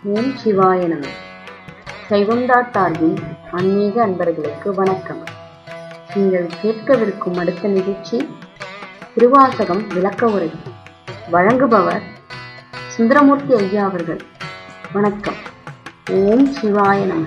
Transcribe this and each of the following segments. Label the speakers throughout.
Speaker 1: ஓம் சிவாய நம சைவந்தா சார்பின் ஆன்மீக அன்பர்களுக்கு வணக்கம் நீங்கள் கேட்கவிருக்கும் அடுத்த நிகழ்ச்சி திருவாசகம் விளக்க உரை வழங்குபவர் சுந்தரமூர்த்தி ஐயா அவர்கள் வணக்கம் ஓம் சிவாய நம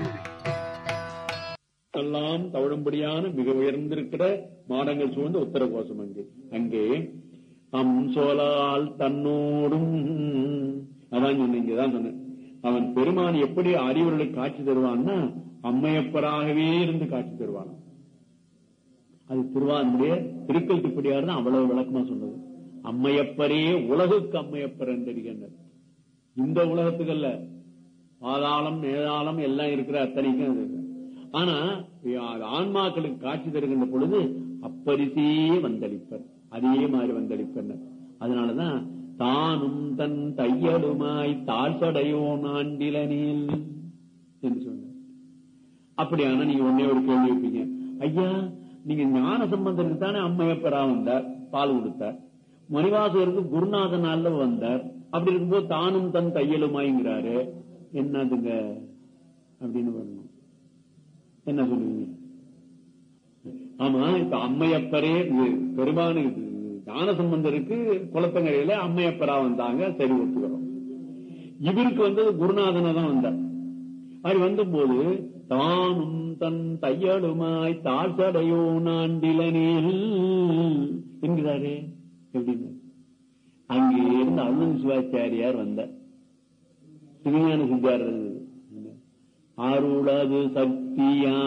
Speaker 2: எல்லாம் தவழும்படியான மிக உயர்ந்திருக்கிற மாடங்கள் சூழ்ந்த உத்தர கோஷம் அங்கே அங்கே அம் சோலால் தன்னோடும் அதான் சொன்னீங்க தான் சொன்னேன் அவன் பெருமான் எப்படி அறிவர்களுக்கு காட்சி தருவான்னா அம்மையப்பராகவே இருந்து காட்சி தருவான் அது திருவானுடைய திருக்கல் திருப்படியார் தான் அவ்வளவு விளக்கமா சொன்னது அம்மையப்பரே உலகுக்கு அம்மையப்பர் என்றிருக்கின்றது இந்த உலகத்துக்கு அல்ல பாதாளம் மேதாளம் எல்லாம் இருக்கிற அத்தனைக்கும் அது இருக்கு. ஆனா ஆன்மாக்களுக்கு காட்சி தருகின்ற பொழுது அப்பரிசே வந்தளிப்பர் அதே மாதிரி வந்தளிப்பர் அதனாலதான் தானும் தன் தையலுமாய் தாழ்சடையோ நாண்டிலனில் என்று சொன்னார் அப்படியான நீங்க ஒன்னே ஒரு கேள்வி வைப்பீங்க ஐயா நீங்க ஞான சம்பந்தருக்கு தானே அம்மையப்பரா வந்தார் பால் கொடுத்தார் மணிவாசகருக்கு குருநாதன் அல்ல வந்தார் அப்படி இருக்கும்போது தானும் தன் தையலுமாய்ங்கிறாரு என்னதுங்க அப்படின்னு வரணும் என்ன சொல்லுவீங்க ஆமா இப்ப அம்மையப்பரே இது பெருமானு இது ஞான சம்பந்தருக்கு குளத்தங்கரையில அம்மையப்பரா வந்தாங்க சரி ஒத்துக்கிறோம் இவருக்கு வந்தது குருநாதனை தான் வந்தார் அது வந்தபோது தானும் தன் தையலுமாய் தாழ்சடையோ நாண்டிலனில் என்கிறாரே எப்படின்னு அங்கே இருந்து அருண் சிவாச்சாரியார் வந்தார் சிவஞான சித்தார் அருளது சக்தியா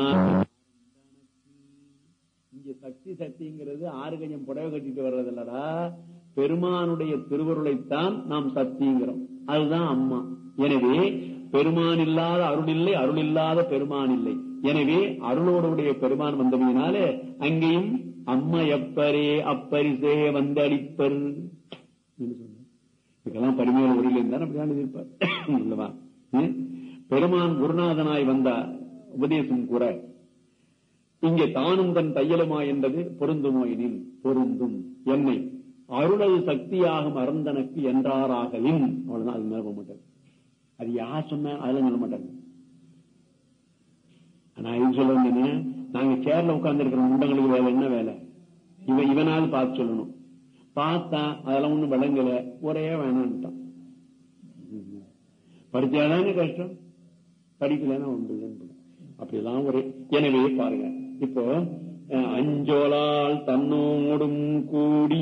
Speaker 2: இங்க சக்தி சக்திங்கிறது ஆறு கஞ்சம் புடவை கட்டிட்டு வர்றது இல்லடா பெருமானுடைய திருவருளைத்தான் நாம் சக்திங்கிறோம் அதுதான் அம்மா எனவே பெருமான் இல்லாத அருள் இல்லை அருள் இல்லாத பெருமான் இல்லை எனவே அருளோடுடைய பெருமான் வந்தமையினாலே அங்கேயும் அம்மா எப்பரே அப்பரிசே வந்தளிப்பர் என்று சொன்னார். இதுக்கெல்லாம் பரிமையான உரையில் இருந்தால் அப்படிதான் இருப்பார் அல்லவா ம்? பெருமான் குருநாதனாய் வந்தார் உபதேசம் கூற இங்கே தானும் தன் தையலுமா என்பது பொருந்துமோ எனில் பொருந்தும் என்னை அருளது சக்தியாகும் அறந்தனக்கு என்றாராகலின் அவ்வளவுதான் அது மேல போக மாட்டார் அது யார் சொன்ன அதெல்லாம் சொல்ல மாட்டாங்க நான் இது சொல்ல வந்தேனே நாங்க சேர்ல உட்கார்ந்து இருக்கிற முண்டங்களுக்கு வேலை என்ன வேலை இவன் இவனாவது பார்த்து சொல்லணும் பார்த்தா அதெல்லாம் ஒண்ணும் விளங்கல ஒரே வேணான்ட்டான் படிச்சாதானே கஷ்டம் படிக்கலன்னா ஒன்று இல்லைன்னு அப்படிலாம் ஒரே எனவே பாருங்க இப்போ அஹ், அஞ்சோலால் தன்னோடும் கூடி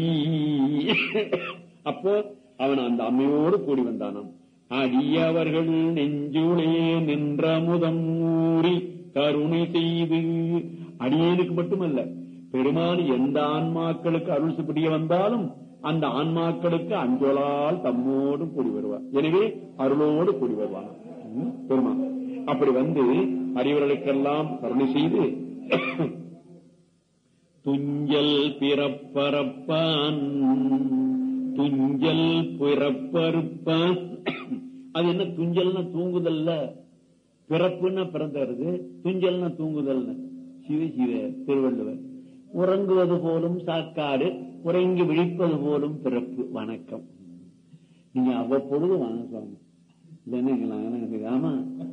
Speaker 2: அப்போ அவன் அந்த அம்மையோடு கூடி வந்தானாம் அடியவர்கள் நெஞ்சுளே நின்ற முதம் ஊறி கருணை செய்து அடியேனுக்கு மட்டுமல்ல பெருமான் எந்த ஆன்மாக்களுக்கு அருள் புரிய வந்தாலும் அந்த ஆன்மாக்களுக்கு அஞ்சொலால் தம்மோடு கூடி வருவார் எனவே அருளோடு கூடி வருவான் ம், பெருமான் அப்படி வந்து அறிவர்களுக்கெல்லாம் கருணை செய்து துஞ்சல் பிறப்பரப்பான் துஞ்சல் பிறப்பறுப்பான் அது என்ன துஞ்சல்னா தூங்குதல்ல பிறப்புன்னா பிறந்தது துஞ்சல்னா தூங்குதல்னு சிவ சிவ திருவள்ளுவர் உறங்குவது போலும் சாக்காடு உறங்கி விழிப்பது போலும் பிறப்பு வணக்கம் நீங்க அவ்வப்பொழுது வாங்க சுவாமி இல்லைன்னா எனக்கு ஆமா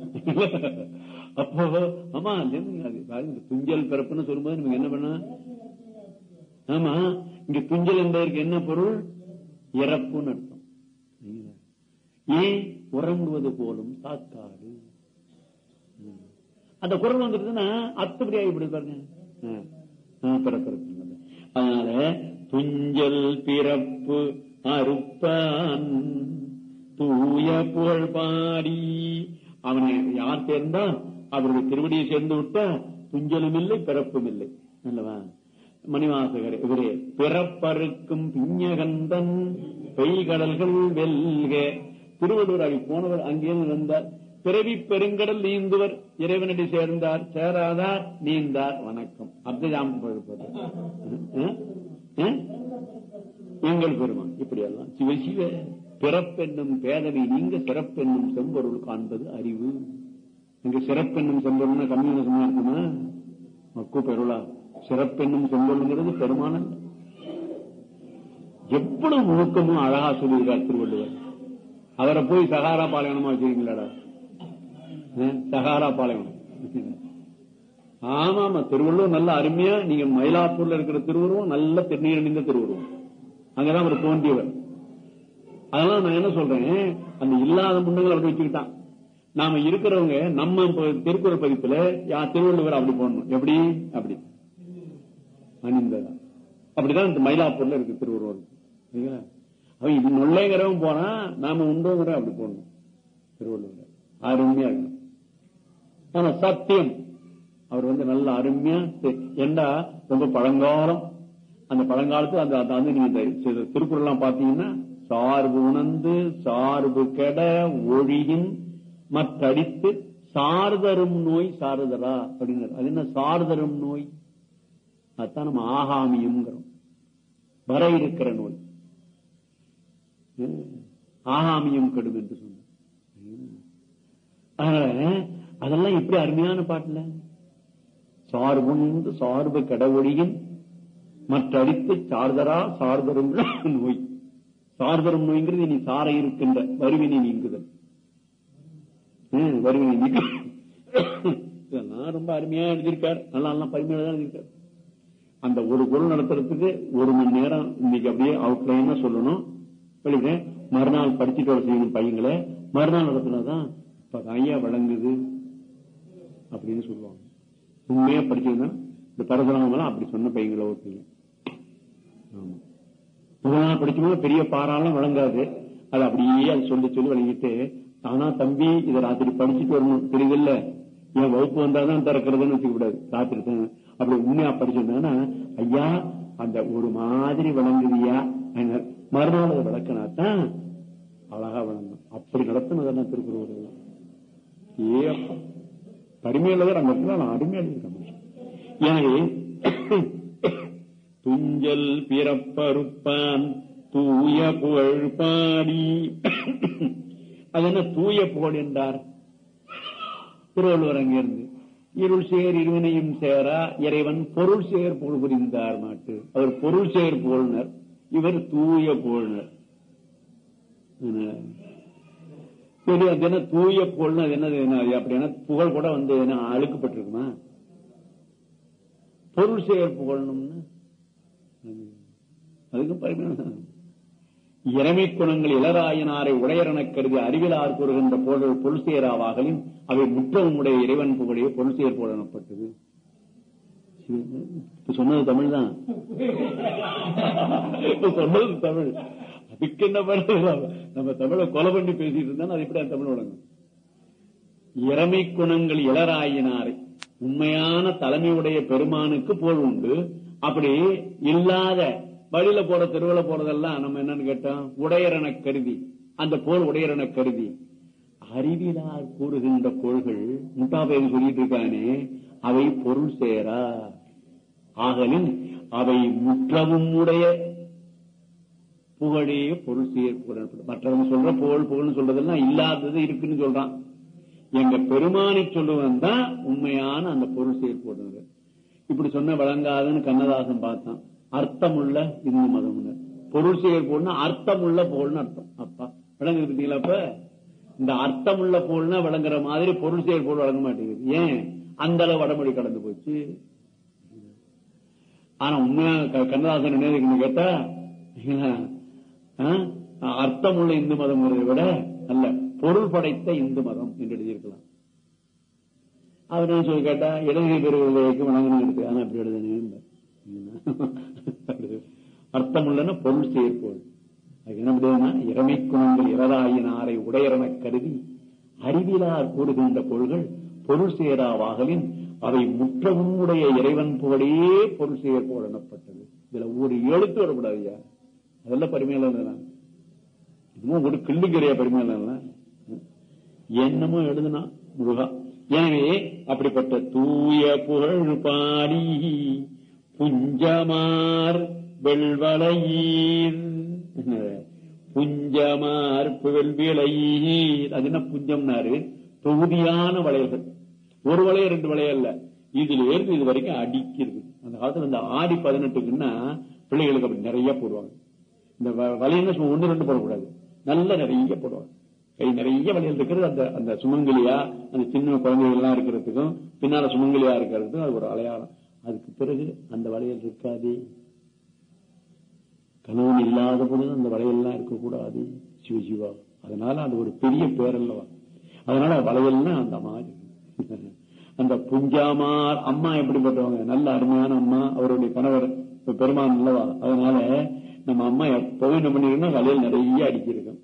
Speaker 2: அப்போ ஆமா இல்லைன்னு அது பாருங்க, துஞ்சல் பிறப்புன்னு சொல்லும்போது நீங்க என்ன பண்ண ஆமா இங்க துஞ்சல் என்பதற்கு என்ன பொருள் இறப்புன்னு அர்த்தம் ஏன் உறங்குவது போலும் சாக்காடு ம். அந்த குரல் வந்துருதுன்னா அத்துப்படி ஆகிவிடுது பாருங்க ஆ. ஆ, பிறப்பிறப்பு அதனால துஞ்சல் பிறப்பு அறுப்பான் தூய புகழ் பாடி அவனை யார் சேர்ந்தான் அவருடைய திருவடியை சேர்ந்து விட்டா துஞ்சலும் இல்லை பிறப்பும் இல்லை அல்லவா மணிவாசகர் இவரே பிறப்பறுக்கும் பிஞ்சகந்தன் பெய்கடல்கள் வெல்க திருவள்ளூர் அவை போனவர் அங்கேயும் இருந்தார் பிறவி பெருங்கடல் நீந்துவர் இறைவனடி சேர்ந்தார் சேராதார் நீந்தார் வணக்கம் அப்துஜாம் பழுப்பது எங்கள் பெருமான் இப்படி எல்லாம் சிவ சிவ பிறப்பென்னும் பேதமை நீங்க சிறப்பென்னும் செம்பொருள் காண்பது அறிவு இங்க சிறப்பென்னும் செம்பொருள்னா கம்யூனிசமா இருக்குமா மக்கு பெருளா சிறப்பென்னும் செம்பொருள்ங்கிறது பெருமானல் எவ்வளவு நுணுக்கமும் அழகா சொல்லியிருக்கார் திருவள்ளுவர் அவரை போய் சகாரா பாலைவனமா வச்சிருக்கீங்களாடா அஹ், சகாரா பாளையம் ஆமா ஆமா திருவள்ளுவர் நல்ல அருமையா நீங்க மயிலாப்பூர்ல இருக்கிற திருவுருவம் நல்ல திருநீர் அணிந்த திருவுருவம் அங்கதான் அவர் தோன்றியவர் அதனால நான் என்ன சொல்றேன் அந்த இல்லாத முன்னங்களை அப்படி வச்சுக்கிட்டான் நாம இருக்கிறவங்க நம்ம இப்ப திருக்குறள் பதிப்புல யா திருவள்ளுவர் அப்படி போடணும் எப்படி அப்படி அணிந்ததா அப்படிதான் இந்த மயிலாப்பூர்ல இருக்கு திருவுருவம் சரிங்களா? அவன் இது நொல்லைங்கிறவன் போனா நாம உண்டோங்கிற அப்படி போடணும் திருவள்ளுவர் அருமையா இருக்கணும் ஆனா சத்தியம் அவர் வந்து நல்ல அருமையா செ- ஏண்டா ரொம்ப பழங்காலம் அந்த பழங்காலத்துல அந்த அந்த வந்து நீங்க இந்த சி- திருக்குறள் எல்லாம் பாத்தீங்கன்னா சார்பு உணர்ந்து சார்பு கெட ஒழியின் மற்றடித்து சார்தரும் நோய் சார்தரா அப்படிங்கிறது அது என்ன சார்தரும் நோய் அதான் நம்ம ஆகாமியம்ங்கிறோம் வர இருக்கிற நோய் ஹம். ஆகாமியம் கெடும் என்று சொன்னோம் ஹம். அதனால அதெல்லாம் எப்படி அருமையான பாட்டுல சார்புண்டு சார்பு கடவுளியின் மற்றடித்து சார்தரா சார்தரும் நோய் சார்தரும் நோய்ங்கிறது நீ சார இருக்கின்ற வருவினை நீங்குதல் ஹம், வருவினை நீக்கு இதெல்லாம் ரொம்ப அருமையா எழுதியிருக்கார் நல்லா நல்லா பரிமையில தான் எழுதியிருக்கார் அந்த ஒரு குரல் நடத்துறதுக்கு ஒரு மணி நேரம் இன்னைக்கு அப்படியே அவுட்லைனா சொல்லணும் வெளியே மறுநாள் படிச்சுட்டு வர செய்யணும் பையங்களை மறுநாள் நடத்தினாதான் இப்ப ஐயா வழங்குது அப்படின்னு சொல்லுவாங்க உண்மையா படிச்சதுன்னா இந்த பரசுராமலாம் அப்படி சொன்ன பையங்களை ஓட்டுங்க ஆமா முதல் நாள் படிக்கும்போது பெரிய பாறாலாம் வழங்காது அது அப்படியே அது சொல்லி சொல்லி வழங்கிட்டு ஆனா தம்பி இதை ராத்திரி படிச்சுட்டு வரணும் தெரியுதுல்ல என் வகுப்பு வந்தாதான் திறக்கிறதுன்னு வச்சுக்க கூடாது ராத்திரி தான் அப்படி உண்மையா படிச்சிருந்தாங்கன்னா ஐயா அந்த ஒரு மாதிரி விளங்குதியா அப்படின்னாரு. மறுநாள் அதை விளக்கினாத்தான் அழகா விளங்கும் அப்படி நடத்தினதெல்லாம் திருக்குறள் ஏ அப்பா. பரிமையுள்ளவர் அந்த இடத்துல நான் அருமையா எழுதியிருக்கேன் எனவே துஞ்சல் பிறப்பறுப்பான் தூய புகழ் பாடி அது என்ன தூய புகழ் என்றார் திருவள்ளுவர் அங்கிருந்து இருள் சேர் இருவினையும் சேரா இறைவன் பொருள் சேர் புகழ் புரிந்தார் மாட்டு அவர் பொருள் சேர் புகழ்னர் இவர் தூய புகழ்னர் சரி அது என்ன தூய புகழ்னா அது என்னது என்ன அது அப்படின்னா புகழ் கூட வந்து என்ன அழுக்கப்பட்டிருக்குமா பொருள் செயல் புகழணும்னு அதுக்கும் பரிமாணம் இறமை குணங்கள் இளராயனாரை உடையரெனக் கருதி அறிவிலார் கூறுகின்ற பொருள் பொருள் சேராவாகலின் அவை முற்றவும் உடைய இறைவன் புகழைய பொருள் செயற் போடப்பட்டது இப்ப சொன்னது தமிழ் தான் இப்ப சொன்னது தமிழ் அதுக்கு என்ன பண்ணுறது நம்ம தமிழை கொலை பண்ணி பேசிட்டு இருந்தா அது எப்படி அந்த தமிழ் வழங்கும் இறமை குணங்கள் இளராயினாரை உண்மையான தலைமையுடைய பெருமானுக்கு போல் உண்டு அப்படி இல்லாத வழியில போற தெருவுல போறதெல்லாம் நம்ம என்னன்னு கேட்டோம் உடையரென கருதி அந்த போல் உடையரென கருதி அறிவிலார் கூறுகின்ற கோள்கள் முட்டாபேது சொல்லிட்டு இருக்கானே அவை பொருள் சேரா ஆகலின் அவை முற்றவும் உடைய புகழே பொருள் சேர் புகழ் மற்றவங்க சொல்ற புகழ் புகழ்னு சொல்றதெல்லாம் இல்லாதது இருக்குன்னு சொல்றான் எங்க பெருமானை சொல்லுவன் தான் உண்மையான அந்த பொருள் செயற்படுறது இப்படி சொன்ன வழங்காதுன்னு கண்ணதாசன் பார்த்தான் அர்த்தமுள்ள இந்து மதம் பொருள் செயற்போடுனா அர்த்தமுள்ள புகழ்னு அர்த்தம் அப்பா விளங்குது பார்த்தீங்களா அப்ப இந்த அர்த்தமுள்ள புகழ்னா விளங்குற மாதிரி பொருள் செயற்போடு வழங்க மாட்டேங்குது ஏன் அந்த அளவு வடமொழி கடந்து போச்சு ஆனா உண்மையா க- கண்ணதாசன் என்ன இருக்குன்னு கேட்டா ஆ? அர்த்தமுள்ள இந்து மதம் விட அல்ல பொருள் படைத்த இந்து மதம் என்று எழுதியிருக்கலாம் அவர் என்ன சொல்லி கேட்டா இடதுகை பெறுவதற்கு வணங்கணும் இருக்கு ஆனா அப்படி எழுதுனேன் அர்த்தமுள்ளன பொருள் சேர்ப்போல் அது என்ன முடியுதுன்னா இறமை குணங்கள் இறதாயினாரை உடையரெனக் கருதி அறிவிலார் கூறுகின்ற பொருள்கள் பொருள் சேராவாகலின் அவை முற்றவும் உடைய இறைவன் புகழே பொருள் செயற்போல் எனப்பட்டது இதுல ஒரு எழுத்து வரக்கூடாது ஐயா அதெல்லாம் பரிமையில இன்னும் ஒரு கிள்ளுக்கிறைய பரிமையில என்னமோ எழுதுனா முருகா எனவே அப்படிப்பட்ட தூய புகழ் பாடி புஞ்சமார் வெள்வளையீர் புஞ்சமார் வெள்விளையீர் அது என்ன புஞ்சம்னாரு தொகுதியான வளையல்கள் ஒரு வளைய ரெண்டு வளைய இல்ல இதுல இருந்து இது வரைக்கும் அடிக்கிறது அந்த காலத்துல இந்த ஆடி பதினெட்டுக்குன்னா பிள்ளைகளுக்கு அப்படி நிறைய போடுவாங்க இந்த வ- வளையல்னா சும்மா ஒண்ணு ரெண்டு போடக்கூடாது நல்ல நிறைய போடுவாங்க கை நிறைய வளையல் இருக்கிறது அந்த அந்த சுமங்கலியா அந்த சின்ன குழந்தைகள் எல்லாம் இருக்கிறதுக்கும் பின்னால சுமங்கலியா இருக்கிறதுக்கும் அது ஒரு அடையாளம் அதுக்கு பிறகு அந்த வளையல் இருக்காதே கணவன் இல்லாத பொழுது அந்த வளையல்லாம் இருக்கக்கூடாது சிவ சிவா அதனால அது ஒரு பெரிய பேரல்லவா அதனால வளையல்னா அந்த மாதிரி அந்த புஞ்சாமார் அம்மா எப்படிப்பட்டவங்க நல்ல அருமையான அம்மா அவருடைய கணவர் இப்ப பெருமான் அல்லவா அதனால நம்ம அம்மா எப்பவும் என்ன பண்ணிருக்கோம் வளையல் நிறைய அடிக்கிருக்கோம்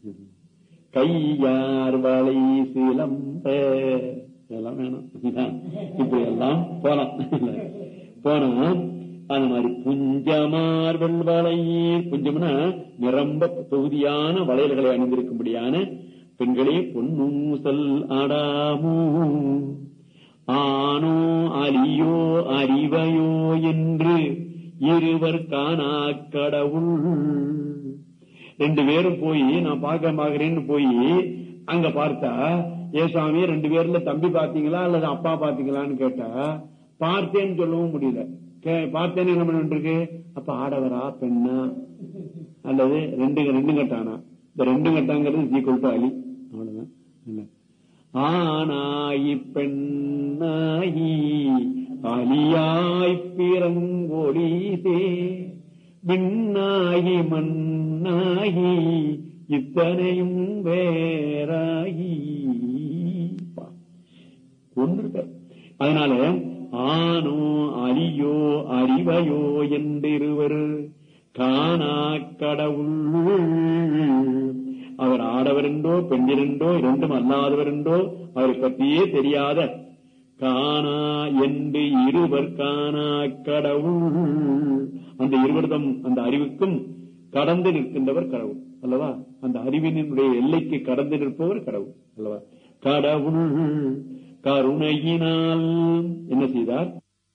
Speaker 2: கையார் வளை சிலம்ப இதெல்லாம் வேணும் இப்படி எல்லாம் போலாம் போனா அந்த மாதிரி புஞ்சமார் வெள்வளையீர் புஞ்சம்னா நிரம்ப தொகுதியான வளையல்களை அணிந்திருக்கும்படியான பெண்களே பொன்னூசல் ஆடாமோ ஆனோ அலியோ அறிவையோ என்று இருவர் காணா கடவுள் ரெண்டு பேரும் போய் நான் பார்க்க பாக்குறேன்னு போய் அங்க பார்த்தா ஏ சாமி ரெண்டு பேர்ல தம்பி பாத்தீங்களா அல்லது அப்பா பாத்தீங்களான்னு கேட்டா பார்த்தேன்னு சொல்லவும் முடியல பார்த்தேன்னு என்ன பண்ணிட்டு இருக்கு அப்ப ஆடவரா பெண்ணா அல்லது ரெண்டு ரெண்டு கட்டானா இந்த ரெண்டு கட்டாங்கிறது சீக்கிரம் டு அலி அவ்வளவுதான் இல்ல ஆனாயி பெண்ணாயி அலியாய் பிறங்கொடிசே விண்ணாகி மண்ணாகி இத்தனையும் வேறாகி கொண்டிருக்க அதனால ஆனோ அலியோ அறிவையோ என்றிருவர் காணா கடவுள் அவர் ஆடவரென்றோ பெண்ணிரண்டோ இரண்டும் அல்லாதவரென்றோ அவரை பற்றியே தெரியாத காணா என்று இருவர் காணா கடவுள் அந்த இருவர்தம் அந்த அறிவுக்கும் கடந்து நிற்கின்றவர் கடவுள் அல்லவா அந்த அறிவினுடைய எல்லைக்கு கடந்து நிற்பவர் கடவுள் அல்லவா கடவுள் கருணையினால் என்ன செய்தார்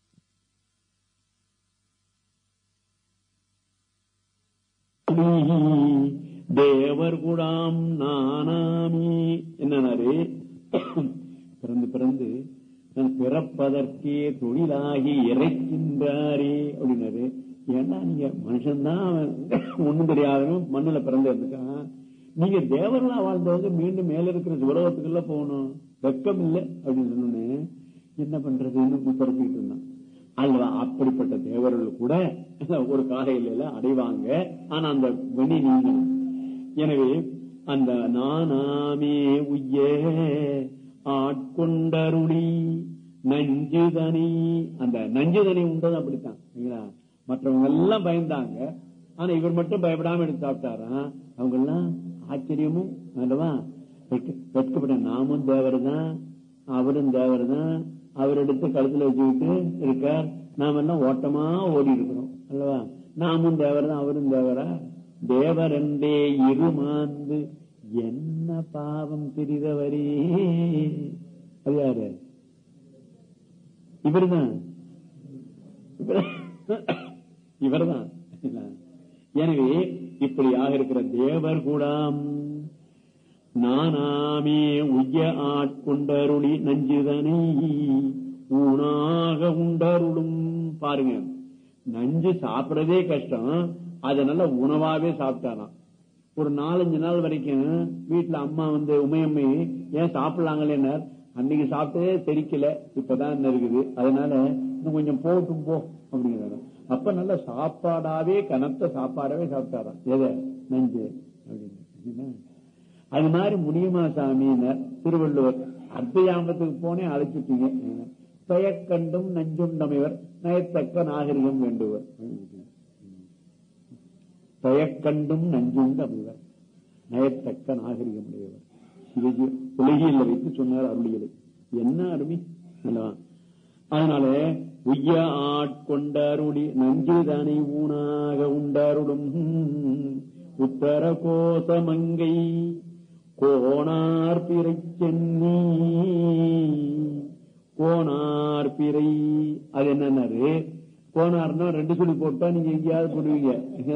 Speaker 2: தேவர் குடாம் நானாமி என்னன்னாரு பிறந்து பிறந்து நான் பிறப்பதற்கே தொழிலாகி இறைக்கின்றாரே அப்படின்னாரு ஏன்னா நீங்க மனுஷன்தான் ஒண்ணும் தெரியாதவன் மண்ணுல பிறந்து இருந்துக்கான் நீங்க தேவர்களா வாழ்ந்தவங்க மீண்டும் மேல இருக்கிற உலகத்துக்குள்ள போகணும் வெக்கம் இல்லை அப்படின்னு சொன்னோன்னு என்ன பண்றதுன்னு பிறப்பிட்டு இருந்தான் அல்லவா அப்படிப்பட்ட தேவர்கள் கூட ஒரு காலையில அடைவாங்க ஆனா அந்த வெளி நீங்கணும் எனவே அந்த நானாமே உய்ய ஆட்கொண்டருளி நஞ்சுதனி அந்த நஞ்சுதனி உண்டது அப்படித்தான் சரிங்களா மற்றவங்க எல்லாம் பயந்தாங்க ஆனா இவர் மட்டும் பயப்படாம எடுத்து சாப்பிட்டாராம் அவங்க எல்லாம் ஆச்சரியமும் அல்லவா வெட்கப்பட்ட நாமும் தேவர் தான் அவரும் தேவர் தான் அவர் எடுத்து கழுத்துல வச்சுக்கிட்டு இருக்கார் நாம எல்லாம் ஓட்டமா ஓடி இருக்கிறோம் அல்லவா நாமும் தேவர் தான் அவரும் தேவரா தேவரண்டே இருமாந்து என்ன பாவம் தெரிதவரே அது யாரு இவர்தான் இவர்தான் எனவே இப்படியாக இருக்கிற தேவர் கூடாம் நானாமே உய்ய ஆட்கொண்டருளி நஞ்சுதனை ஊனாக உண்டருளும் பாருங்க நஞ்சு சாப்பிடறதே கஷ்டம் அதனால உணவாவே சாப்பிட்டாராம் ஒரு நாலஞ்சு நாள் வரைக்கும் வீட்டுல அம்மா வந்து உமையம்மை ஏன் சாப்பிடலாங்களேன்னார் அன்னைக்கு சாப்பிட்டதே தெரிக்கல இப்பதான் இருக்குது அதனால இன்னும் கொஞ்சம் போட்டும் போ அப்படிங்கிறாரு அப்ப நல்ல சாப்பாடாவே கனத்த சாப்பாடாவே சாப்பிட்டாராம் எதை நஞ்சு அப்படின்னு அது மாதிரி முடியுமா சாமியினர் திருவள்ளுவர் அர்த்தயாமத்துக்கு போனே அழைச்சிட்டீங்க பெயக்கண்டும் நஞ்சுண்டமைவர் நயத்தக்க நாகரிகம் வேண்டுவர் பெயக்கண்டும் நஞ்சுண்டமைவர் நயத்தக்க நாகரிகம் உடையவர் சிவஜி உலகியில் வைத்து சொன்னார் அருளியலை என்ன அருமை அதனால உய்ய ஆட்கொண்டாருடி நஞ்சுதனை ஊனாக உண்டாருடும் உத்தர கோசமங்கை கோணார் பிறை சென்னி கோணார் பிறை அது என்னன்னாரு கோணார்னா ரெண்டு சொல்லி போட்டா நீங்க எங்கேயாவது போடுவீங்க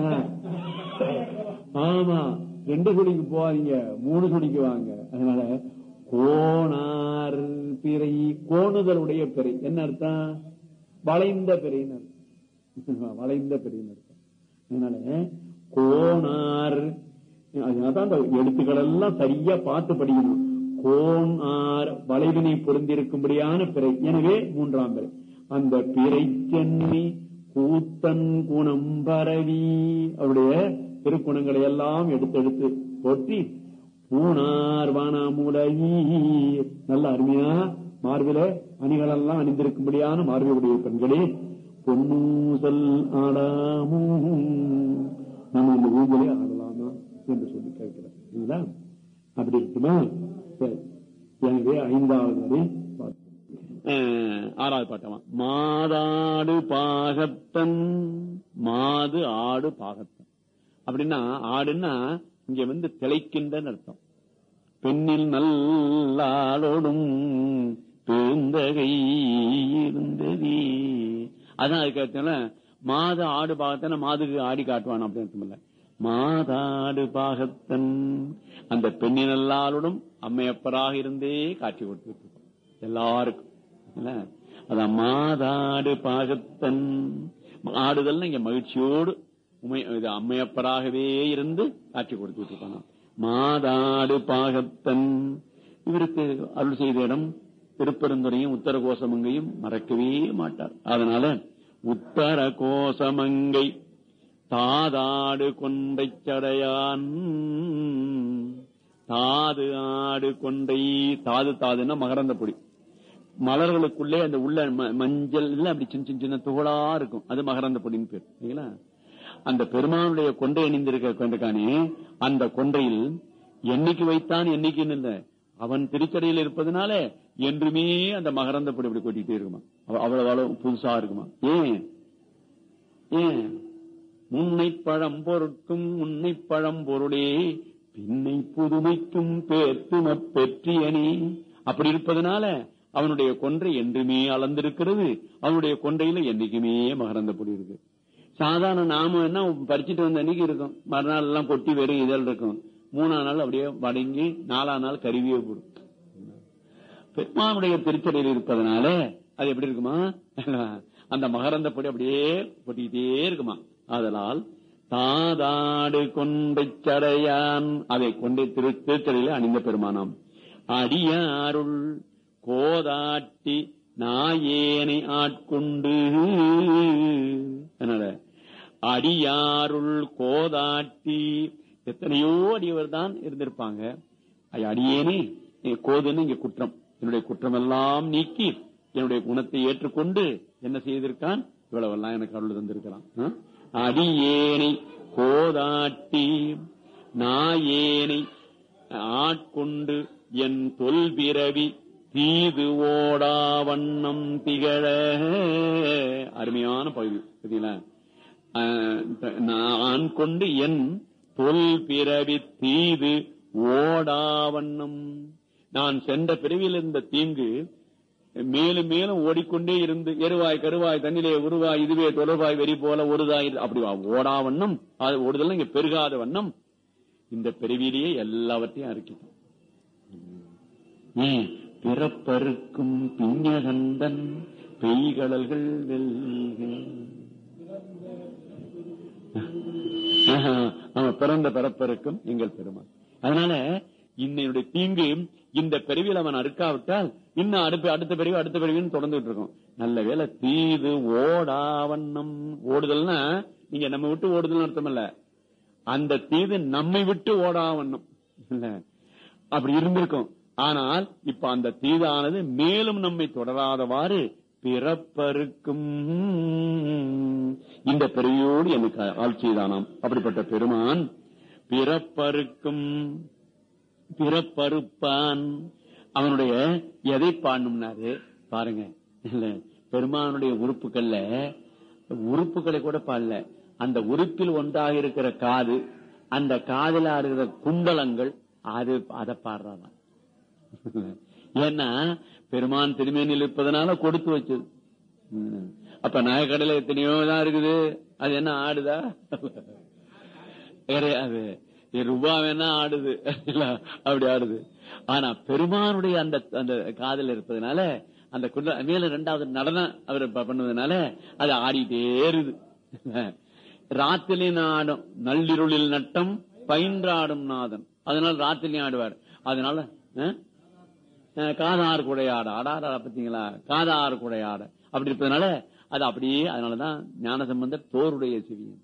Speaker 2: ஆமா ரெண்டு சுழிக்கு போவாதீங்க மூணு சுழிக்கு வாங்க அதனால கோணார் பிறை கோணுதலுடைய பிறை என்ன அர்த்தம் வளைந்த பிறைன்னு வளைந்த பிறைன்னு அர்த்தம் அதனால கோணார் அதனாலதான் அந்த எழுத்துக்கள் எல்லாம் சரியா பார்த்து படிக்கணும் கோன் ஆர் வளைவினை பொருந்திருக்கும்படியான பிறை எனவே மூன்றாம் பிறை அந்த பிறை சென்னி கூத்தன் குணம் பரவி அவருடைய திருக்குணங்களை எல்லாம் எடுத்தெடுத்து போற்றி பூனார் வனமுடையீர் நல்ல அருமையா மார்பில அணிகள் எல்லாம் அணிந்திருக்கும்படியான மார்புடைய பெண்களே பொன்னூசல் ஆடாமோ நம்ம இந்த ஊஞ்சலே ஆடலாமா என்று சொல்லி கேட்கிறேன் இல்லைங்களா அப்படி இருக்குமா சரி எனவே ஐந்தாவது வரை பார்த்தோம். அஹ், ஆறாவது பாட்டமா மாதாடு பாகத்தன் மாது ஆடு பாகத்தன் அப்படின்னா ஆடுன்னா இங்க வந்து திளைக்கின்றன்னு அர்த்தம் பெண்ணில் நல்லாளோடும் பெருந்தகை இருந்தது அதான் அதுக்கு அர்த்தம் மாத ஆடு பாகத்தன மாதுக்கு ஆடி காட்டுவான் அப்படின்னு அர்த்தம் இல்ல மாதாடு பாகத்தன் அந்த பெண்ணின் எல்லாரோடும் அம்மையப்பராக இருந்தே காட்சி கொடுத்துட்டு இருக்கோம் எல்லாருக்கும் இல்ல? அதான் மாதாடு பாகத்தன் ஆடுதல் இங்க மகிழ்ச்சியோடு உமை இது அம்மையப்பராகவே இருந்து காட்சி கொடுத்துட்டு இருப்பானா மாதாடு பாகத்தன் இவருக்கு அருள் செய்த இடம் திருப்பெருந்துறையும் உத்தர கோசமங்கையும் மறக்கவே மாட்டார் அதனால உத்தர கோசமங்கை தாதாடு கொண்டை சடையான் தாது ஆடு கொண்டை தாது தாதுன்னா மகரந்த பொடி மலர்களுக்குள்ளே அந்த உள்ள ம- மஞ்சள் இல்ல அப்படி சின்ன சின்ன சின்ன துகளா இருக்கும் அது மகரந்த பொடின்னு பேர் சரிங்களா அந்த பெருமானுடைய கொண்டை அணிந்திருக்க கொண்டைக்கானே அந்த கொண்டையில் என்னைக்கு வைத்தான் என்னைக்குன்னு இல்ல அவன் திருச்சடையில் இருப்பதனால என்றுமே அந்த மகரந்த பொடி இப்படி கொட்டிட்டே இருக்குமா அவ- அவ்வளவு அவ்வளவு புதுசா இருக்குமா ஏன் ஏன் முன்னை பழம் பொருட்கும் முன்னை பழம் பொருளே பின்னை புதுமைக்கும் பேர்த்தும பெற்றியனி அப்படி இருப்பதனால அவனுடைய கொன்றை என்றுமே அளந்திருக்கிறது அவனுடைய கொன்றையில என்னைக்குமே மகரந்த பொடி இருக்கு சாதாரண நாம என்ன பறிச்சுட்டு வந்த அன்னைக்கு இருக்கும் மறுநாள் எல்லாம் கொட்டி வெறும் இதழ் இருக்கும் மூணாம் நாள் அப்படியே வடங்கி நாலாம் நாள் கருவியே போடும் பெருமானுடைய திருச்சடையில் இருப்பதனால அது எப்படி இருக்குமா அந்த மகரந்த பொடி அப்படியே கொட்டிக்கிட்டே இருக்குமா அதனால் தாதாடு கொண்டை சடையான் அதை கொண்டை திரு திருச்சடையில அணிந்த பெருமானாம் அடியாருள் கோதாட்டி நாயேனை ஆட்கொண்டு அதனால அடியாருள் கோதாட்டி எத்தனையோ அடியவர் தான் இருந்திருப்பாங்க ஐ, அடியேனே ஏ, கோதுன்னு இங்க குற்றம் என்னுடைய குற்றம் எல்லாம் நீக்கி என்னுடைய குணத்தை ஏற்றுக்கொண்டு என்ன செய்திருக்கான் இவ்வளவெல்லாம் எனக்கு அருள் தந்திருக்கிறான் ஆ? அடியேனை கோதாட்டி நாயேனை ஆட்கொண்டு என் தொல் பிறவி தீது ஓடா வண்ணம் திகழ அருமையான பகுதி பார்த்தீங்களா ஆஹ் நான் கொண்டு என் தொல் பிறவி தீது ஓடாவண்ணம் நான் சென்ற பிறவியில் இருந்த தீங்கு மேலும் மேலும் ஓடிக்கொண்டே இருந்து எருவாய் கருவாய் தண்ணிலே உருவாய் இதுவே தொடர்பாய் வெறி போல ஒருதாய் அப்படி வா- ஓடாவண்ணம் அது ஓடுதல் இங்க பெருகாத வண்ணம் இந்த பிறவியிலேயே எல்லாவற்றையும் அறிக்கிட்டோம் ஏன் பிறப்பருக்கும் பிஞகந்தன் பெய்கடல்கள் வெல்க ஆஹா, ஆமா, பிறந்த பிறப்பருக்கும் எங்கள் பெருமான் அதனால இன்னையுடைய தீங்கு இந்த பிறவியில் அவன் அறுக்காவிட்டால் இன்னும் அடுத்த அடுத்த பிறவி அடுத்த பிறவின்னு தொடர்ந்துட்டு இருக்கும் நல்ல வேளை தீது ஓடாவண்ணம் ஓடுதல்னா நீங்க நம்ம விட்டு ஓடுதல்னு அர்த்தம் இல்ல அந்த தீது நம்மை விட்டு ஓடாவண்ணம் இல்ல அப்படி இருந்திருக்கும் ஆனால் இப்ப அந்த தீதானது மேலும் நம்மை தொடராதவாறு பிறப்பருக்கும் இந்த பிறவியோடு எனக்கு ஆள் செய்தானாம் அப்படிப்பட்ட பெருமான் பிறப்பருக்கும் பிறப்பறுப்பான் அவனுடைய எதை பாடணும்னாரு பாருங்க இல்ல பெருமானுடைய உறுப்புகள்ல உறுப்புகளை கூட பாடல அந்த உறுப்பில் ஒன்றாக இருக்கிற காது அந்த காதுல இருக்கிற குண்டலங்கள் அது அதை பாடுறாராம் ஏன்னா பெருமான் திருமேனில் இருப்பதனால கொடுத்து வச்சது ம். அப்ப நகைக்கடையில எத்தனையோ தான் இருக்குது அது என்ன ஆடுதா கிடையாது இது ரூபா வேணா ஆடுது இல்ல, அப்படி ஆடுது ஆனா பெருமானுடைய அந்த அந்த காதல் இருப்பதனால அந்த குள்ள மேல ரெண்டாவது நடனம் அவர் ப- பண்ணுவதனால அது ஆடிட்டே இருக்குது ராத்திரிலையும் ஆடும் நள்ளிருளில் நட்டம் பயின்றாடும் நாதன் அதனால ராத்திரியும் ஆடுவார் அதனால அஹ், அஹ், காதார் குடையாட ஆடாட பாத்தீங்களா காதார் குடையாட அப்படி இருப்பதனால அது அப்படியே அதனாலதான் ஞான சம்பந்தர் தோருடைய சிவியம்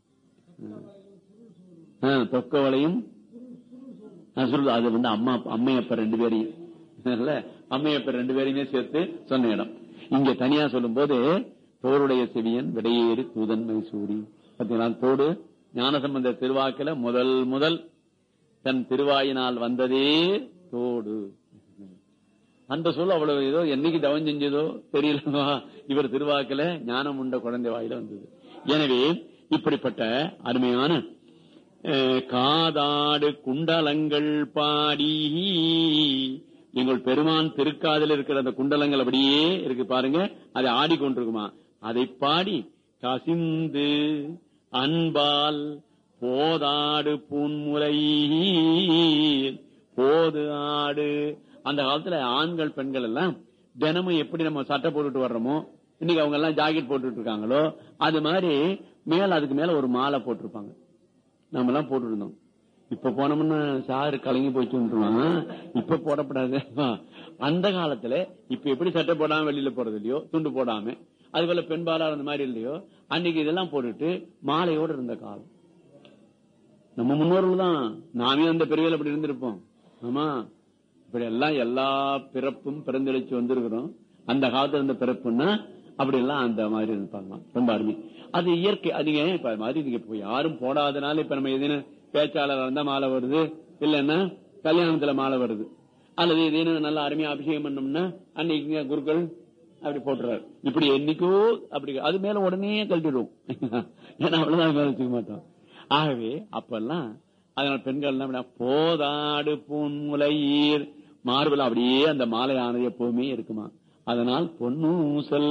Speaker 2: அஹ், தொக்கவளையும் நான் சொல்றது அது வந்து அம்மா அம்மையப்ப ரெண்டு பேரையும் இல்ல அம்மையப்ப ரெண்டு பேரையுமே சேர்த்து சொன்ன இடம் இங்க தனியா சொல்லும் போது தோருடைய செவியன் விடையேறி தூதன் மைசூரி பாத்தீங்களா தோடு ஞானசம்பந்த திருவாக்கில முதல் முதல் தன் திருவாயினால் வந்ததே தோடு அந்த சொல் அவ்வளவு ஏதோ என்னைக்கு தவம் செஞ்சதோ தெரியல இவர் திருவாக்கில ஞானம் உண்ட குழந்தை வாயில வந்தது எனவே இப்படிப்பட்ட அருமையான அஹ், காதாடு குண்டலங்கள் பாடி எங்கள் பெருமான் திருக்காதில் இருக்கிற அந்த குண்டலங்கள் அப்படியே இருக்கு பாருங்க அதை ஆடிக்கொண்டிருக்குமா அதை பாடி கசிந்து அன்பால் போதாடு பூன்முலை போது ஆடு அந்த காலத்துல ஆண்கள் பெண்கள் எல்லாம் தினமும் எப்படி நம்ம சட்டை போட்டுட்டு வர்றோமோ இன்னைக்கு அவங்க எல்லாம் ஜாக்கெட் போட்டுட்டு இருக்காங்களோ அது மாதிரி மேல அதுக்கு மேல ஒரு மாலை போட்டிருப்பாங்க நாம எல்லாம் போட்டு இருந்தோம் இப்ப போனோம்னா சாரு கலங்கி போயிட்டு இப்ப போடப்படாது அந்த காலத்துல இப்ப எப்படி சட்டை போடாம வெளியில போறது இல்லையோ துண்டு போடாம அது போல பெண்பாலா அந்த மாதிரி இல்லையோ அன்னைக்கு இதெல்லாம் போட்டுட்டு மாலையோட இருந்த காலம் நம்ம முன்னோர்கள் தான் நாமே அந்த பிறவியில் அப்படி இருந்திருப்போம் ஆமா இப்படி எல்லாம் எல்லா பிறப்பும் பிறந்தெழுச்சி வந்திருக்கிறோம் அந்த காலத்துல இருந்த பிறப்புன்னா அப்படி எல்லாம் அந்த மாதிரி இருப்பாங்க ரொம்ப அருமை அது இயற்கை அதிக இப்ப அது மாதிரி நீங்க இப்ப யாரும் போடாதனால இப்ப நம்ம எதுன்னு பேச்சாளர் இருந்தா மாலை வருது இல்லைன்னா கல்யாணத்துல மாலை வருது அல்லது ஏதேனும் நல்ல அருமையா அபிஷேகம் பண்ணோம்னா அன்னைக்கு குருக்கள் அப்படி போட்டுறாரு இப்படி என்னைக்கோ அப்படி அது மேல உடனே கழட்டிடுவோம் ஏன்னா அவ்வளவுதான் மேல வச்சுக்க மாட்டோம் ஆகவே அப்பெல்லாம் அதனால பெண்கள் என்ன பண்ணா, போதாடு பூன்முலையீர் மார்பில் அப்படியே அந்த மாலையானது எப்பவுமே இருக்குமா அதனால் பொன்னூசல்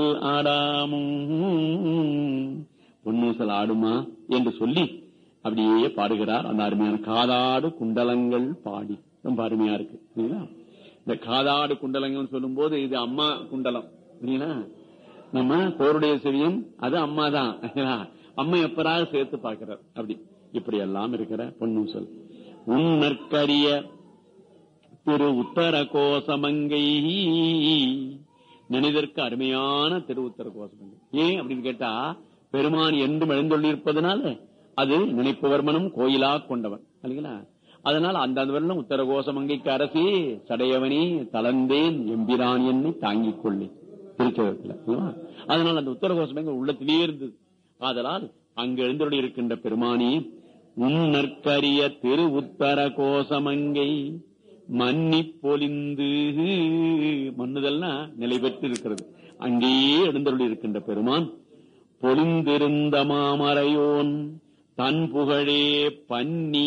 Speaker 2: ஆடாமும் பொன்னூசல் ஆடுமா என்று சொல்லி அப்படியே பாடுகிறார் அந்த அருமையான காதாடு குண்டலங்கள் பாடி ரொம்ப அருமையா இருக்கு சரிங்களா? இந்த காதாடு குண்டலங்கள் சொல்லும் போது இது அம்மா குண்டலம் சரிங்களா நம்ம போருடைய செவியம் அது அம்மா தான் அம்மா எப்பராக சேர்த்து பார்க்கிறார் அப்படி இப்படி எல்லாம் இருக்கிற பொன்னூசல் உன்னற்கரிய திரு உத்தர கோசமங்கை நினைதற்கு அருமையான திரு உத்தர கோசமங்கை ஏன் அப்படின்னு கேட்டா பெருமான் என்றும் எழுந்தொள்ளிருப்பதனால அது நினைப்பவர் மனம் கோயிலா கொண்டவன் இல்லைங்களா அதனால அந்த அந்த வரலும் உத்தர கோசமங்கைக்கு அரசி சடையவனே தளர்ந்தேன் எம்பிரான் என்னை தாங்கிக் கொள்ளி திருச்செவத்துல அதனால அந்த உத்தர கோசமங்கை உள்ளத்திலேயே இருந்தது ஆதலால் அங்கு எழுந்தொழி இருக்கின்ற பெருமானி உன்னற்கரிய திரு உத்தர கோசமங்கை மன்னி பொலிந்து மன்னுதல்னா நிலை பெற்று இருக்கிறது அங்கேயே எழுந்தருளி இருக்கின்ற பெருமான் பொலிந்திருந்த மாமரையோன் தன் புகழே பன்னி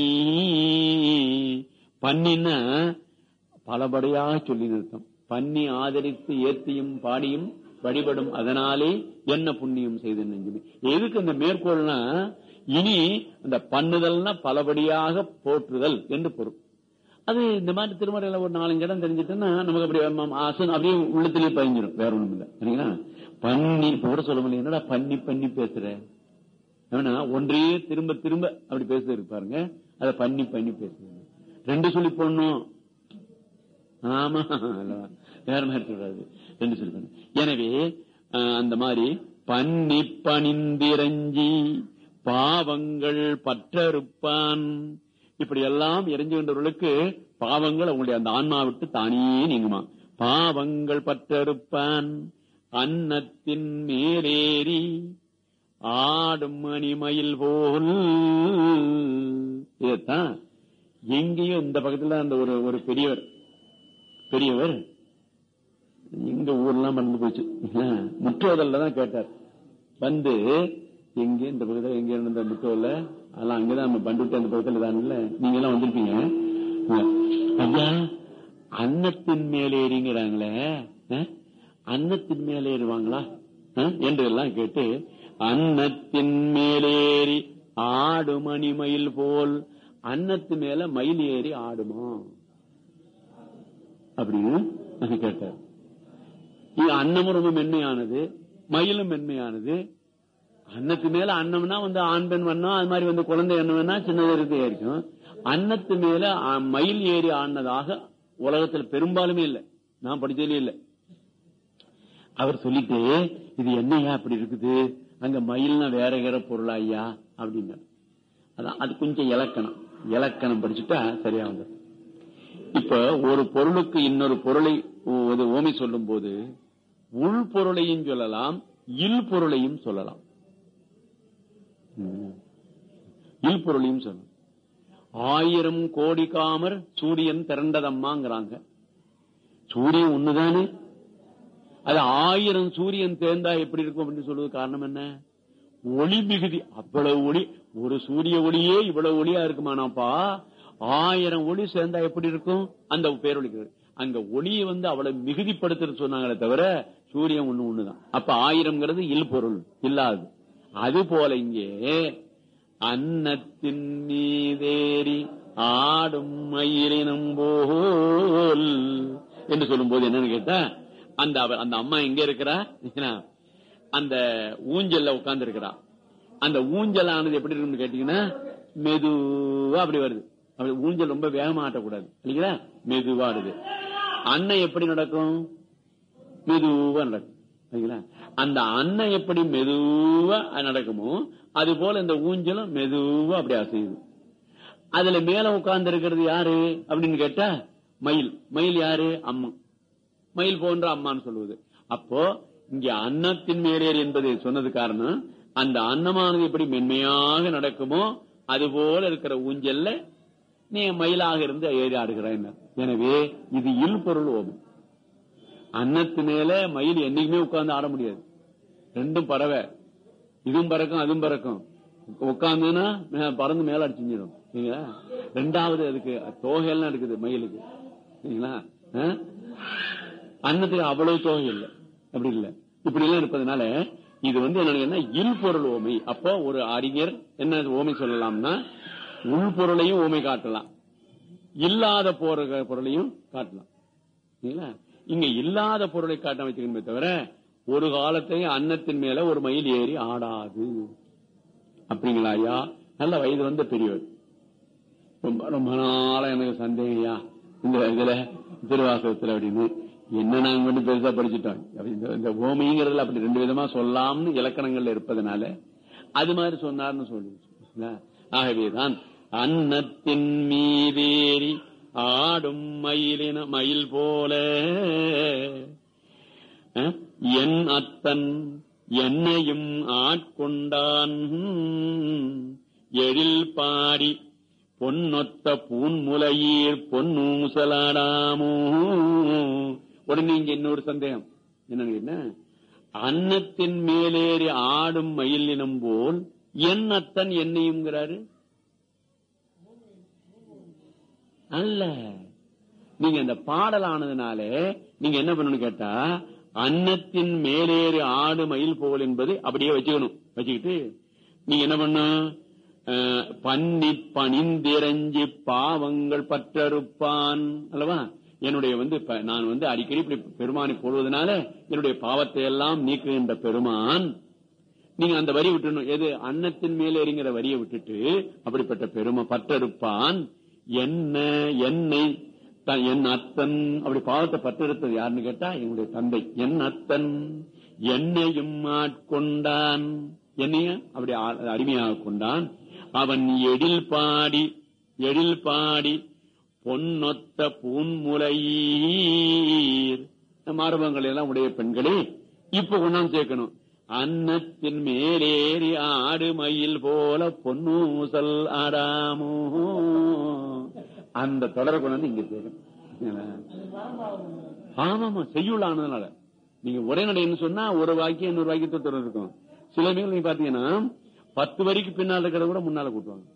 Speaker 2: பன்னின்னா பலபடியாக சொல்லி நிறுத்தம் பன்னி ஆதரித்து ஏத்தியும் பாடியும் வழிபடும் அதனாலே என்ன புண்ணியம் செய்து நெஞ்சுமே எதுக்கு அந்த மேற்கோள்னா இனி அந்த பண்ணுதல்னா பலபடியாக போற்றுதல் என்று பொருள் அது இந்த மாதிரி திருமறையில ஒரு நாலஞ்சு இடம் தெரிஞ்சிட்டுன்னா நமக்கு அப்படி ஆம், ஆசன் அப்படியே உள்ளத்திலேயே பதிஞ்சிடும் வேற ஒண்ணும் இல்லை சரிங்களா பண்ணி இப்ப கூட சொல்ல முடியல என்னடா பண்ணி பண்ணி பேசுற ஏன்னா ஒன்றையே திரும்ப திரும்ப அப்படி பேசுறது பாருங்க அதை பண்ணி பண்ணி பேசுறது ரெண்டு சொல்லி போடணும் ஆமா அல்லவா? வேற மாதிரி சொல்றாரு ரெண்டு சொல்லி போடணும் எனவே அஹ், அந்த மாதிரி பண்ணி பணிந்திரஞ்சி பாவங்கள் பற்றறுப்பான் இப்படி எல்லாம் இறைஞ்சுகின்றவர்களுக்கு பாவங்கள் அவங்களுடைய அந்த ஆன்மா விட்டு தானே நீங்குமா பாவங்கள் பற்றறுப்பான் அன்னத்தின் மேலேறி ஆடும் மணிமயில் போல் இதத்தான் எங்கேயும் இந்த பக்கத்துல அந்த ஒரு ஒரு பெரியவர் பெரியவர் எங்க ஊர்லாம் மறந்து போச்சு முற்றோதல்ல தான் கேட்டார் வந்து எங்க இந்த பக்கத்துல எங்க இருந்த முற்றோதல்ல அதெல்லாம் அங்கதான் நம்ம பண்டுட்டு அந்த பக்கத்துல தான் இல்ல நீங்க எல்லாம் வந்திருப்பீங்க ஐயா அன்னத்தின் மேலேறிங்கிறாங்களே அஹ், அன்னத்தின் மேலேறுவாங்களா அஹ், என்று எல்லாம் கேட்டு அன்னத்தின் மேலேறி ஆடு மணிமயில் போல் அன்னத்து மேல மயில் ஏறி ஆடுமா அப்படின்னு கேட்டார் இது அன்னமும் ரொம்ப மென்மையானது மயிலும் மென்மையானது அன்னத்து மேல அன்னம்னா வந்து ஆண் பெண் வண்ணம் அது மாதிரி வந்து குழந்தை என்ன வேணா சின்னது இருக்கு இருக்கும் அன்னத்து மேல அ, மயில் ஏறி ஆனதாக உலகத்தில் பெரும்பாலுமே இல்லை நான் படிச்சதுலயே இல்லை அவர் சொல்லிட்டு இது என்னையா அப்படி இருக்குது அங்க மயில்னா வேற வேற பொருளா ஐயா அப்படின்னாரு அதான் அது கொஞ்சம் இலக்கணம் இலக்கணம் படிச்சுட்டா சரியா வந்துடும் இப்ப ஒரு பொருளுக்கு இன்னொரு பொருளை ஒரு ஓமை சொல்லும் போது உள் பொருளையும் சொல்லலாம் இல் பொருளையும் சொல்லலாம் ம். இல் பொருளையும் சொல்லலாம் ஆயிரம் கோடி காமர் சூரியன் திரண்டதம்மாங்கிறாங்க சூரியன் ஒண்ணுதானே அது ஆயிரம் சூரியன் தேர்ந்தா எப்படி இருக்கும் அப்படின்னு சொல்றது காரணம் என்ன ஒளி மிகுதி அவ்வளவு ஒளி ஒரு சூரிய ஒளியே இவ்வளவு ஒளியா இருக்குமானாப்பா ஆயிரம் ஒளி சேர்ந்தா எப்படி இருக்கும் அந்த பேரொழிக்கிறது அங்க ஒளியை வந்து அவ்வளவு மிகுதிப்படுத்துறது சொன்னாங்களே தவிர சூரியன் ஒண்ணு ஒண்ணுதான் அப்ப ஆயிரம்ங்கிறது இல் பொருள் இல்லாது அது போல இங்கே அன்னத்தின் மீதேறி ஆடும் மயிலினம் போல் என்று சொல்லும் போது என்னன்னு கேட்டா அந்த அவ- அந்த அம்மா எங்க இருக்கிறா என்ன? அந்த ஊஞ்சல்ல உட்கார்ந்து இருக்கிறா அந்த ஊஞ்சல் ஆனது எப்படி இருக்கும்னு கேட்டீங்கன்னா மெதுவா அப்படி வருது அப்படி ஊஞ்சல் ரொம்ப வேகமா ஆட்டக்கூடாது இல்லைங்களா மெதுவா வருது அன்னை எப்படி நடக்கும் மெதுவா நடக்கும் சரிங்களா அந்த அன்னை எப்படி மெதுவா நடக்குமோ அது போல இந்த ஊஞ்சலும் மெதுவா அப்படி அசையுது அதுல மேல உட்கார்ந்து இருக்கிறது யாரு அப்படின்னு கேட்டா மயில் மயில் யாரு அம்மா மயில் போன்ற அம்மான்னு சொல்லுவது அப்போ இங்க அன்னத்தின் மேலேறி என்பதை சொன்னது காரணம் அந்த அன்னமானது எப்படி மென்மையாக நடக்குமோ அது போல இருக்கிற ஊஞ்சல்ல நீ மயிலாக இருந்து ஏறி ஆடுகிறாய் எனவே இது இல் பொருள் ஓமம் அன்னத்து மேல மயில் என்னைக்குமே உட்கார்ந்து ஆட முடியாது ரெண்டும் பறவை இதுவும் பறக்கும் அதுவும் பறக்கும் உட்கார்ந்துன்னா மே- பறந்து மேல அடிச்சுடும் சரிங்களா ரெண்டாவது அதுக்கு தோகையெல்லாம் இருக்குது மயிலுக்கு சரிங்களா ஆ? அன்னத்துக்கு அவ்வளவு தோகை இல்லை அப்படி இல்லை இப்படி எல்லாம் இருப்பதனால இது வந்து என்ன இல் பொருள் ஓமை அப்போ ஒரு அறிஞர் என்ன ஓமை சொல்லலாம்னா உள் பொருளையும் ஓமை காட்டலாம் இல்லாத போற பொருளையும் காட்டலாம் சரிங்களா? இங்க இல்லாத பொருளை காட்ட வச்சுக்கணுமே தவிர ஒரு காலத்தையும் அன்னத்தின் மேல ஒரு மயில் ஏறி ஆடாது அப்படிங்களா ஐயா நல்ல வயது வந்த பெரியவர் ரொம்ப ரொம்ப நாளா எனக்கு சந்தேகம் ஐயா இந்த இதுல திருவாசகத்துல அப்படின்னு என்ன நாங்க மட்டும் பெருசா படிச்சுட்டோம் அப்படி இந்த- இந்த ஓமைங்கிறதுல அப்படி ரெண்டு விதமா சொல்லலாம்னு இலக்கணங்கள்ல இருப்பதனால அது மாதிரி சொன்னார்னு சொல்லி ஆகவேதான் அன்னத்தின் மீதேறி ஆடும் மயிலின மயில் போல அஹ், என் அத்தன் என்னையும் ஆட்கொண்டான் எழில் பாடி பொன்னொத்த பூன்முலையீர் பொன்னூசலாடாமோ உடனே இங்க இன்னொரு சந்தேகம் என்னன்னு கேட்டா, அன்னத்தின் மேலேறி ஆடும் மயிலினம் போல் என் அத்தன் என்னையும்ங்கிறாரு அல்ல நீங்க இந்த பாடல் ஆனதுனாலே நீங்க என்ன பண்ணணும் கேட்டா அன்னத்தின் மேலேறி ஆடு மயில் போல் என்பது அப்படியே வச்சுக்கணும் வச்சுக்கிட்டு நீங்க என்ன பண்ணும் அஹ், பன்னி பணிந்திரஞ்சி பாவங்கள் பற்றறுப்பான் அல்லவா என்னுடைய வந்து ப- நான் வந்து அடிக்கடி இப்படி பெருமானை போடுவதனால என்னுடைய பாவத்தை எல்லாம் நீக்குகின்ற பெருமான் நீங்க அந்த வரி விட்டுணும் எது அன்னத்தின் மேலே எறிங்கிற வரியை விட்டுட்டு அப்படிப்பட்ட பெருமை பற்றறுப்பான் என்ன என்னை த- என் அத்தன் அப்படி பாவத்தை பற்றெடுத்தது யாருன்னு கேட்டா என்னுடைய தந்தை என் அத்தன் என்னையும் ஆட்கொண்டான் என்னையும் அப்படி ஆ- அடிமையாக கொண்டான் அவன் எழில் பாடி எழில் பாடி பொன்னொத்த பூன்முலையீர் மார்பங்கள் எல்லாம் உடைய பெண்களே இப்ப கொண்டாந்து சேர்க்கணும் அன்னத்தின் மேலேறி ஆடு மயில் போல பொன்னூசல் ஆடாமோ அந்த தொடரை கொண்டாந்து இங்க சேர்க்கணும் ஆமாமா செய்யுள் ஆனதுனால நீங்க ஒரே நடைன்னு சொன்னா ஒரு வாக்கியம் இன்னொரு வாக்கியத்தை தொடர் இருக்கும் சில மீன் நீங்க பாத்தீங்கன்னா பத்து வரிக்கு பின்னால் இருக்கிறத கூட முன்னால கூட்டுவாங்க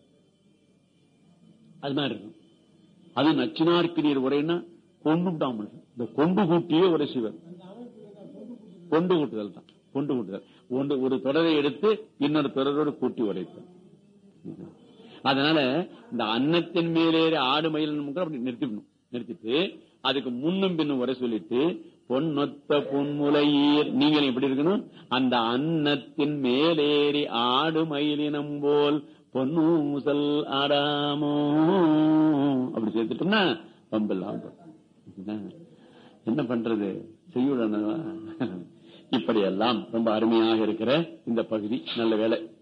Speaker 2: அது மாதிரி இருக்கும் அது நச்சினார்க்கிரியர் உரைன்னா கொண்டுட்டான் மனுஷன் இந்த கொண்டு கூட்டியே உரை சிவர் கொண்டு கூட்டுதல் தான் கொண்டு கூட்டுதல் ஒன்று ஒரு தொடரை எடுத்து இன்னொரு தொடரோடு கூட்டி உரைத்தல் அதனால இந்த அன்னத்தின் மேலேறி ஆடு மயில் அப்படி நிறுத்திடணும் நிறுத்திட்டு அதுக்கு முன்னும் பின்னும் உரை சொல்லிட்டு பொன்னொத்த பொன்முலையீர் நீங்கள் எப்படி இருக்கணும் அந்த அன்னத்தின் மேலேறி ஆடு மயிலினம் போல் பொன்னூசல் ஆடாமோ அப்படி சேர்த்துட்டோம்னா பம்பெல்லாம் என்ன பண்றது செய்யுடனவா இப்படியெல்லாம் ரொம்ப அருமையாக இருக்கிற இந்த பகுதி நல்ல வேலை